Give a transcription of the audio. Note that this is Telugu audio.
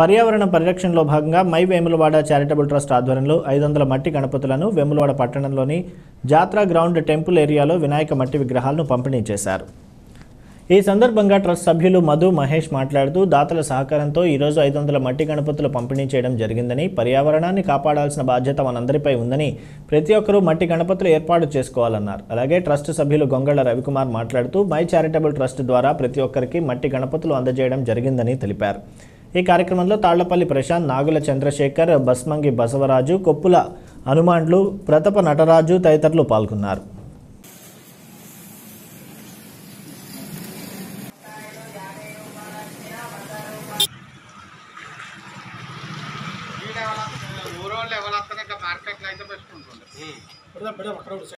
పర్యావరణ పరిరక్షణలో భాగంగా మై వేములవాడ చారిటబుల్ ట్రస్ట్ ఆధ్వర్యంలో ఐదు వందల మట్టి గణపతులను వేములవాడ పట్టణంలోని జాత్రా గ్రౌండ్ టెంపుల్ ఏరియాలో వినాయక మట్టి విగ్రహాలను పంపిణీ చేశారు ఈ సందర్భంగా ట్రస్ట్ సభ్యులు మధు మహేష్ మాట్లాడుతూ దాతల సహకారంతో ఈరోజు ఐదు వందల మట్టి గణపతులు పంపిణీ చేయడం జరిగిందని పర్యావరణాన్ని కాపాడాల్సిన బాధ్యత మనందరిపై ఉందని ప్రతి ఒక్కరూ మట్టి గణపతులు ఏర్పాటు చేసుకోవాలన్నారు అలాగే ట్రస్ట్ సభ్యులు గొంగళ రవికుమార్ మాట్లాడుతూ మై చారిటబుల్ ట్రస్ట్ ద్వారా ప్రతి ఒక్కరికి మట్టి గణపతులు అందజేయడం జరిగిందని తెలిపారు ఈ కార్యక్రమంలో తాళ్లపల్లి ప్రశాంత్ నాగుల చంద్రశేఖర్ బస్మంగి బసవరాజు కొప్పుల హనుమాన్లు ప్రతాప నటరాజు తదితరులు పాల్గొన్నారు ఊరోళ్ళు ఎవరు వస్తారో మార్కెట్లో అయితే పెట్టుకుంటుండే